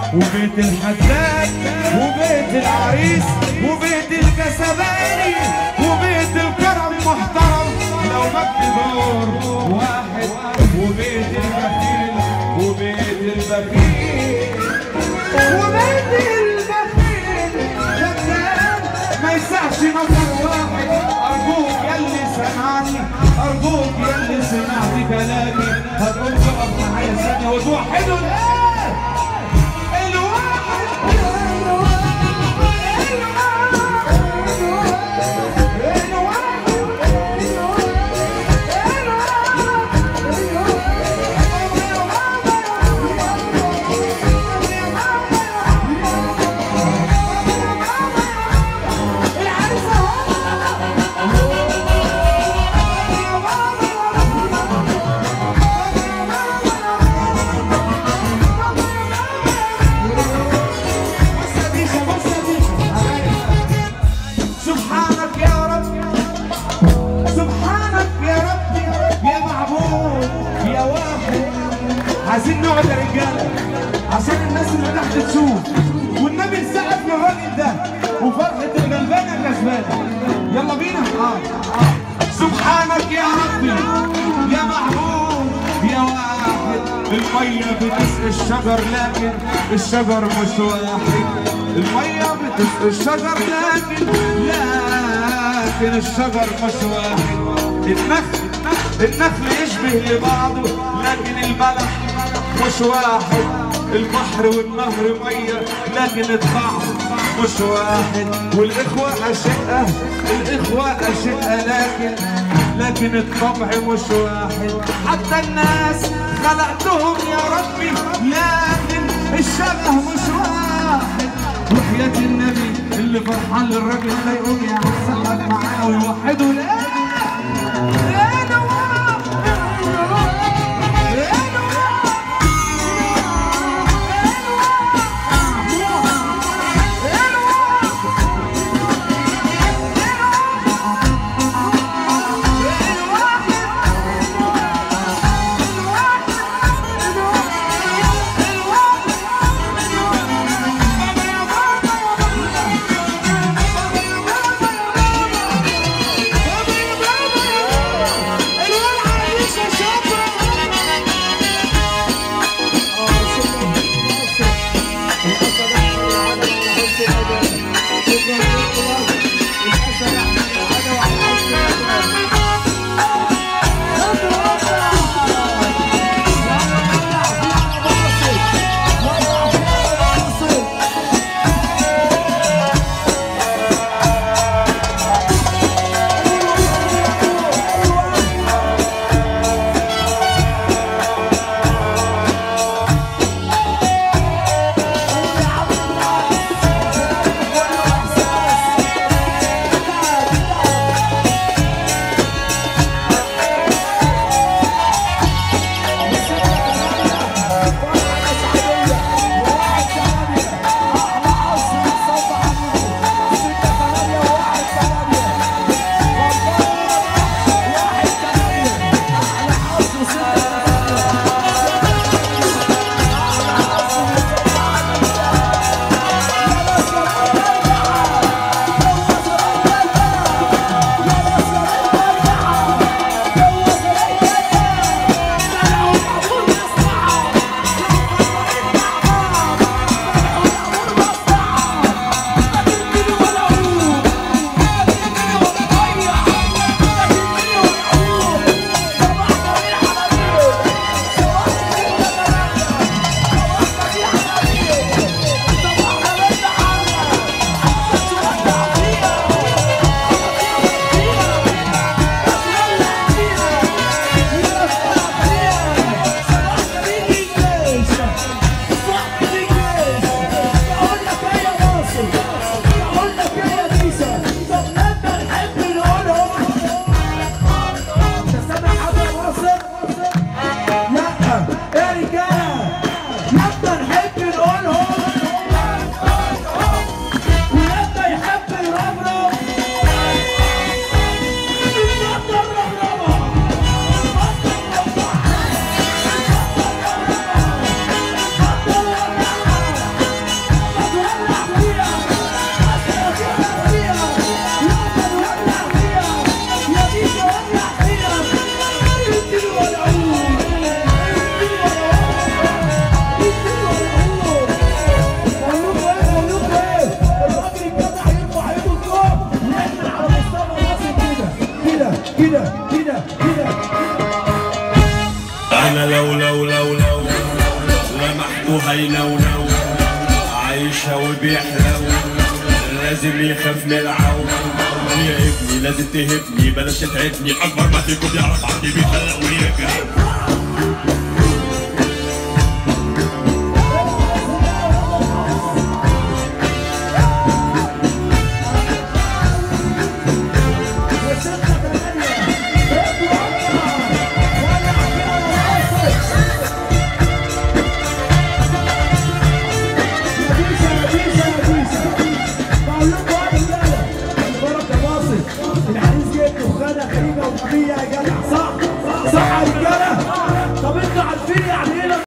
وبيت الحداد وبيت العريس وبيت الكسباني وبيت الكرم محترم لو مجد دور واحد وبيت البخيل وبيت البخيل وبيت البخيل شغال ما يسعش نفر واحد ارجوك يلي سمعني ارجوك يلي سمعت كلامي هتقوم تقف معايا ثانيه وتوحدوا الان الواحد بص يا ديشة بص يا ديشة سبحانك يا رب سبحانك يا رب يا معبود يا واحد عايزين نقعد يا رجاله عشان الناس اللي تحت تشوف والنبي نسقف للراجل ده وفرحة الغلبانة كسبانة يلا بينا اه اه سبحانك يا ربي يا معبود يا واحد المية بتسقي الشجر لكن الشجر مش واحد المية بتسقي الشجر لكن لكن الشجر مش واحد النخل النخل يشبه لبعضه لكن البلح مش واحد البحر والنهر مية لكن الطعم مش واحد والإخوة أشقة الإخوة أشقة لكن لكن الطبع مش واحد حتى الناس خلقتهم يا ربي لكن الشبه مش واحد وحياة النبي اللي فرحان للراجل ده يقوم يا حسن معاه ويوحدوا لا لا نوار لا نوار جو عايشها وبيحلو لازم يخاف من العو يا ابني لازم تهبني بلاش تتعبني اكبر ما فيكم يعرف عندي بيخلق ويرجع